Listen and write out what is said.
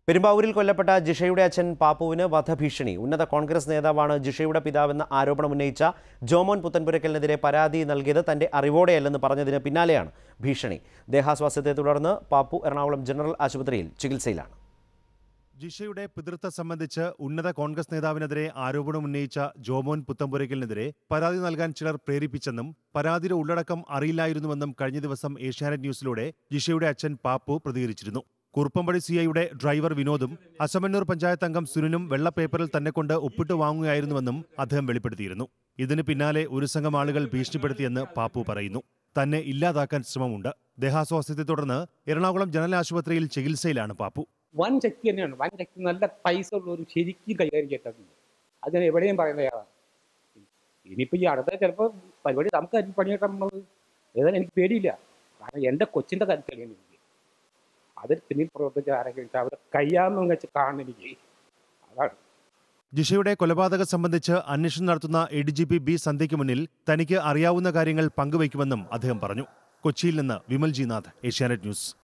പെരുമ്പാവൂരിൽ കൊല്ലപ്പെട്ട ജിഷയുടെ അച്ഛൻ പാപ്പുവിന് വധഭീഷണി ഉന്നത കോൺഗ്രസ് നേതാവാണ് ജിഷയുടെ പിതാവെന്ന ആരോപണം ഉന്നയിച്ച ജോമോൻ പുത്തൻപുരക്കലിനെതിരെ പരാതി നൽകിയത് തന്റെ അറിവോടെയല്ലെന്ന് പറഞ്ഞതിന് പിന്നാലെയാണ് ഭീഷണി ദേഹാസ്വാസ്ഥ്യത്തെ തുടർന്ന് പാപ്പു എറണാകുളം ജനറൽ ആശുപത്രിയിൽ ചികിത്സയിലാണ് ജിഷയുടെ പിതൃത്വം സംബന്ധിച്ച് ഉന്നത കോൺഗ്രസ് നേതാവിനെതിരെ ആരോപണം ഉന്നയിച്ച ജോമോൻ പുത്തമ്പുരയ്ക്കലിനെതിരെ പരാതി നൽകാൻ ചിലർ പ്രേരിപ്പിച്ചെന്നും പരാതിയുടെ ഉള്ളടക്കം അറിയില്ലായിരുന്നുവെന്നും കഴിഞ്ഞ ദിവസം ഏഷ്യാനെറ്റ് ന്യൂസിലൂടെ ജിഷയുടെ അച്ഛൻ പാപ്പു പ്രതികരിച്ചിരുന്നു കുറുപ്പമ്പടി സിഐയുടെ ഡ്രൈവർ വിനോദും അസമന്നൂർ പഞ്ചായത്ത് അംഗം സുനിനും വെള്ള പേപ്പറിൽ തന്നെ കൊണ്ട് ഒപ്പിട്ട് വാങ്ങുകയായിരുന്നുവെന്നും അദ്ദേഹം വെളിപ്പെടുത്തിയിരുന്നു ഇതിന് പിന്നാലെ ഒരു സംഘം ആളുകൾ ഭീഷണിപ്പെടുത്തിയെന്ന് പാപ്പു പറയുന്നു തന്നെ ഇല്ലാതാക്കാൻ ശ്രമമുണ്ട് ദേഹാസ്വാസ്ഥ്യത്തെ തുടർന്ന് എറണാകുളം ജനറൽ ആശുപത്രിയിൽ ചികിത്സയിലാണ് പാപ്പു വൻ ശക്തി തന്നെയാണ് വൻ ശക്തി നല്ല പൈസ ഉള്ളവർ ശരിക്കും കൈകാര്യം ചെയ്തിട്ടുണ്ട് അതിന് എവിടെയും പറയുന്ന തയ്യാറാണ് ഇനിയിപ്പോൾ ഈ അടുത്ത ചിലപ്പോൾ പരിപാടി നമുക്ക് അരി പണിയൊക്കെ നമ്മളത് ഏതായാലും എനിക്ക് പേടിയില്ല കാരണം എൻ്റെ കൊച്ചിൻ്റെ കാര്യത്തിലാണ് എനിക്ക് അതിൽ പിന്നിൽ പ്രവർത്തിച്ച ആരെങ്കിലും വെച്ചാൽ അവരെ കയ്യാമെന്ന് വെച്ച് കാണുന്ന എനിക്ക് അതാണ് ജിഷയുടെ കൊലപാതകം സംബന്ധിച്ച് അന്വേഷണം നടത്തുന്ന A D G P B സന്ധ്യയ്ക്ക് മുന്നിൽ തനിക്ക് അറിയാവുന്ന കാര്യങ്ങൾ പങ്കുവയ്ക്കുമെന്നും അദ്ദേഹം പറഞ്ഞു കൊച്ചിയിൽ നിന്ന് വിമൽ ജി നാഥ് ഏഷ്യാനെറ്റ് ന്യൂസ്